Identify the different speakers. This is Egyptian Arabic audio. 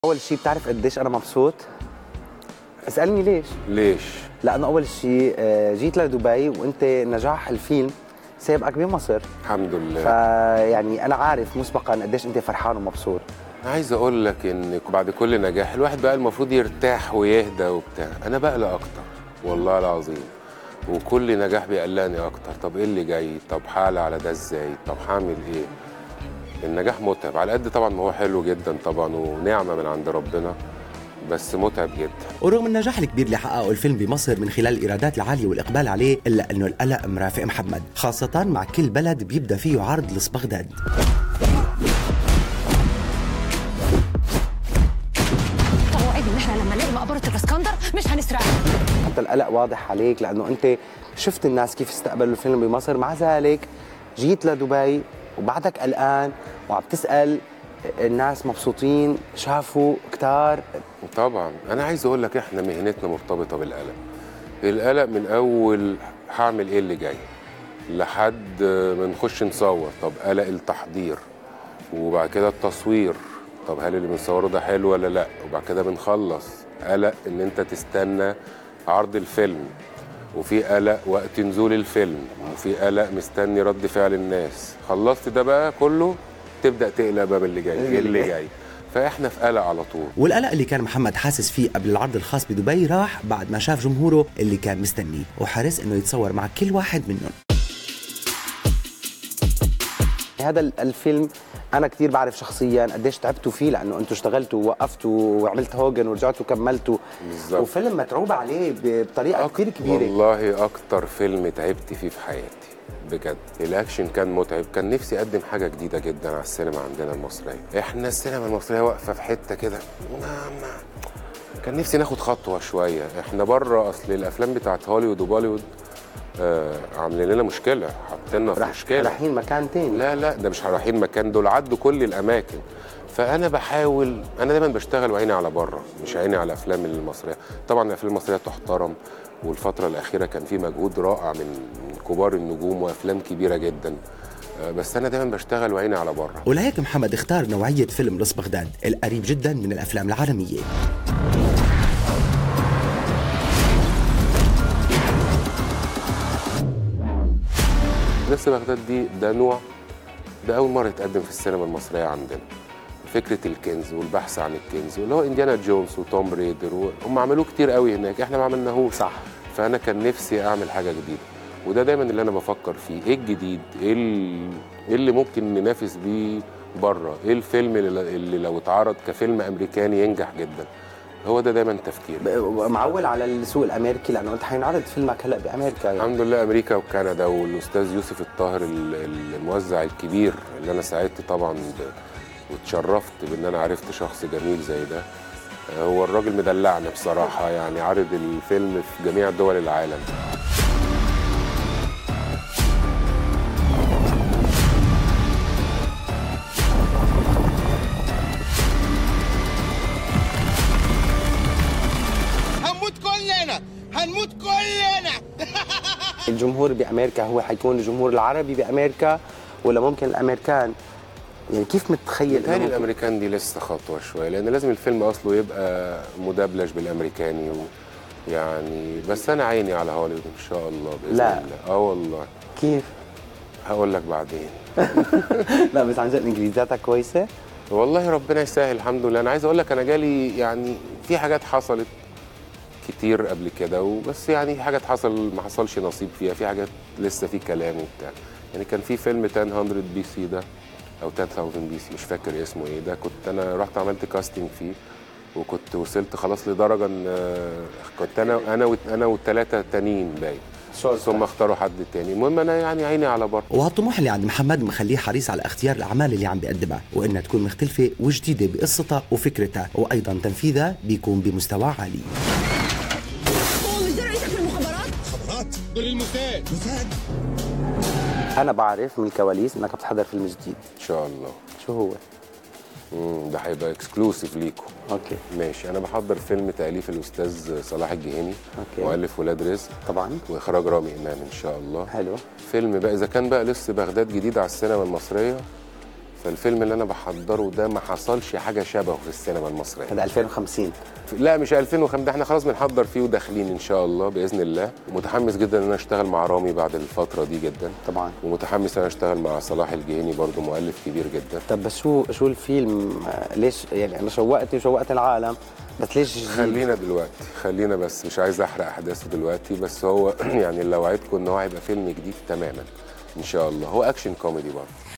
Speaker 1: اول شيء بتعرف قديش انا مبسوط اسالني ليش
Speaker 2: ليش؟
Speaker 1: لانه اول شيء آه، جيت لدبي وانت نجاح الفيلم سابقك بمصر
Speaker 2: الحمد لله
Speaker 1: فيعني انا عارف مسبقا قديش انت فرحان ومبسوط
Speaker 2: انا عايز اقول لك ان بعد كل نجاح الواحد بقى المفروض يرتاح ويهدى وبتاع انا بقلق اكتر والله العظيم وكل نجاح بيقلقني اكتر طب ايه اللي جاي طب حال على ده ازاي طب هعمل ايه النجاح متعب على قد طبعا ما هو حلو جدا طبعا ونعمه من عند ربنا بس متعب جدا
Speaker 3: ورغم النجاح الكبير اللي حققه الفيلم بمصر من خلال الايرادات العاليه والاقبال عليه الا انه القلق مرافق محمد خاصه مع كل بلد بيبدا فيه عرض لص بغداد
Speaker 4: توعد ان احنا لما نلاقي مقبره الاسكندر مش هنسرقها
Speaker 1: حتى القلق واضح عليك لانه انت شفت الناس كيف استقبلوا الفيلم بمصر مع ذلك جيت لدبي وبعدك قلقان وعم تسال الناس مبسوطين شافوا كتار
Speaker 2: طبعا انا عايز اقول لك احنا مهنتنا مرتبطه بالقلق القلق من اول هعمل ايه اللي جاي لحد ما نخش نصور طب قلق التحضير وبعد كده التصوير طب هل اللي بنصوره ده حلو ولا لا وبعد كده بنخلص قلق ان انت تستنى عرض الفيلم وفي قلق وقت نزول الفيلم وفي قلق مستني رد فعل الناس خلصت ده بقى كله تبدا تقلق بقى باللي جاي ايه اللي جاي فاحنا في قلق على طول
Speaker 3: والقلق اللي كان محمد حاسس فيه قبل العرض الخاص بدبي راح بعد ما شاف جمهوره اللي كان مستنيه وحرص انه يتصور مع كل واحد منهم
Speaker 1: هذا ال- الفيلم انا كثير بعرف شخصيا قديش تعبتوا فيه لانه انتم اشتغلتوا ووقفتوا وعملت هوجن ورجعتوا كملتوا
Speaker 2: بالظبط.
Speaker 1: وفيلم متعوب عليه ب- بطريقه كثير كبيره
Speaker 2: والله اكتر فيلم تعبت فيه في حياتي بجد الاكشن كان متعب كان نفسي اقدم حاجه جديده جدا على السينما عندنا المصريه احنا السينما المصريه واقفه في حته كده ما ما كان نفسي ناخد خطوه شويه احنا بره اصل الافلام بتاعت هوليوود وبوليوود آه عاملين لنا مشكله حاطيننا في
Speaker 1: رح
Speaker 2: مشكله
Speaker 1: رايحين مكان تاني
Speaker 2: لا لا ده مش رايحين مكان دول عدوا كل الاماكن فانا بحاول انا دايما بشتغل وعيني على بره مش عيني على الافلام المصريه طبعا الافلام المصريه تحترم والفتره الاخيره كان في مجهود رائع من من كبار النجوم وافلام كبيره جدا آه، بس انا دايما بشتغل وعيني على بره
Speaker 3: ولهيك محمد اختار نوعيه فيلم لص بغداد القريب جدا من الافلام العالميه
Speaker 2: لسه بغداد دي ده نوع ده اول مره يتقدم في السينما المصريه عندنا فكره الكنز والبحث عن الكنز واللي هو انديانا جونز وتوم ريدر هم عملوه كتير قوي هناك احنا ما عملناهوش
Speaker 1: صح
Speaker 2: فانا كان نفسي اعمل حاجه جديده وده دايما اللي انا بفكر فيه ايه الجديد ايه ال- إيه اللي ممكن ننافس بيه بره ايه الفيلم اللي, اللي لو اتعرض كفيلم امريكاني ينجح جدا هو ده دايما تفكيري
Speaker 1: ب- معول على السوق الامريكي لانه انت حينعرض فيلمك هلا بامريكا يعني.
Speaker 2: الحمد لله امريكا وكندا والاستاذ يوسف الطاهر ال- ال- الموزع الكبير اللي انا سعدت طبعا ب- واتشرفت بان انا عرفت شخص جميل زي ده آه، هو الراجل مدلعني بصراحه يعني عارض الفيلم في جميع دول العالم
Speaker 5: هنموت كلنا هنموت كلنا
Speaker 1: الجمهور بامريكا هو حيكون الجمهور العربي بامريكا ولا ممكن الامريكان يعني كيف متخيل إنه
Speaker 2: بيتهيألي
Speaker 1: ممكن-
Speaker 2: الامريكان دي لسه خطوه شويه لان لازم الفيلم اصله يبقى مدبلج بالامريكاني و يعني بس انا عيني على هوليوود ان شاء الله باذن
Speaker 1: لا.
Speaker 2: الله اه والله
Speaker 1: كيف؟
Speaker 2: هقول لك بعدين
Speaker 1: لا بس عن جد انجليزياتك كويسه
Speaker 2: والله ربنا يسهل الحمد لله انا عايز اقول لك انا جالي يعني في حاجات حصلت كتير قبل كده وبس يعني في حاجات حصل ما حصلش نصيب فيها في حاجات لسه في كلام وبتاع يعني كان في فيلم 100 بي سي ده او 10000 بي سي مش فاكر اسمه ايه ده كنت انا رحت عملت كاستنج فيه وكنت وصلت خلاص لدرجه ان آه، كنت انا انا وت- انا والثلاثه تانيين باين ثم اختاروا حد تاني المهم انا يعني عيني على بره
Speaker 3: وهالطموح اللي عند محمد مخليه حريص على اختيار الاعمال اللي عم بيقدمها وانها تكون مختلفه وجديده بقصتها وفكرتها وايضا تنفيذها بيكون بمستوى عالي
Speaker 4: هو مش ده رئيسك المخابرات
Speaker 5: خبرات دول الموساد موساد
Speaker 1: انا بعرف من الكواليس انك بتحضر فيلم جديد
Speaker 2: ان شاء الله
Speaker 1: شو هو؟
Speaker 2: مم، ده هيبقى اكسكلوسيف ليكم
Speaker 1: اوكي
Speaker 2: ماشي انا بحضر فيلم تاليف الاستاذ صلاح الجهيني
Speaker 1: أوكي.
Speaker 2: مؤلف ولاد رزق
Speaker 1: طبعا
Speaker 2: واخراج رامي امام ان شاء الله
Speaker 1: حلو
Speaker 2: فيلم بقى اذا كان بقى لسه بغداد جديد على السينما المصريه فالفيلم اللي انا بحضره ده ما حصلش حاجه شبهه في السينما المصريه
Speaker 1: هذا 2050
Speaker 2: لا مش 2005 ده احنا خلاص بنحضر فيه وداخلين ان شاء الله باذن الله متحمس جدا ان انا اشتغل مع رامي بعد الفتره دي جدا
Speaker 1: طبعا
Speaker 2: ومتحمس ان انا اشتغل مع صلاح الجهيني برضو مؤلف كبير جدا
Speaker 1: طب بس شو شو الفيلم آه، ليش يعني انا شوقتني وشوقت العالم بس ليش جديد؟
Speaker 2: خلينا دلوقتي خلينا بس مش عايز احرق احداثه دلوقتي بس هو يعني لو وعدكم ان هو هيبقى فيلم جديد تماما ان شاء الله هو اكشن كوميدي برضه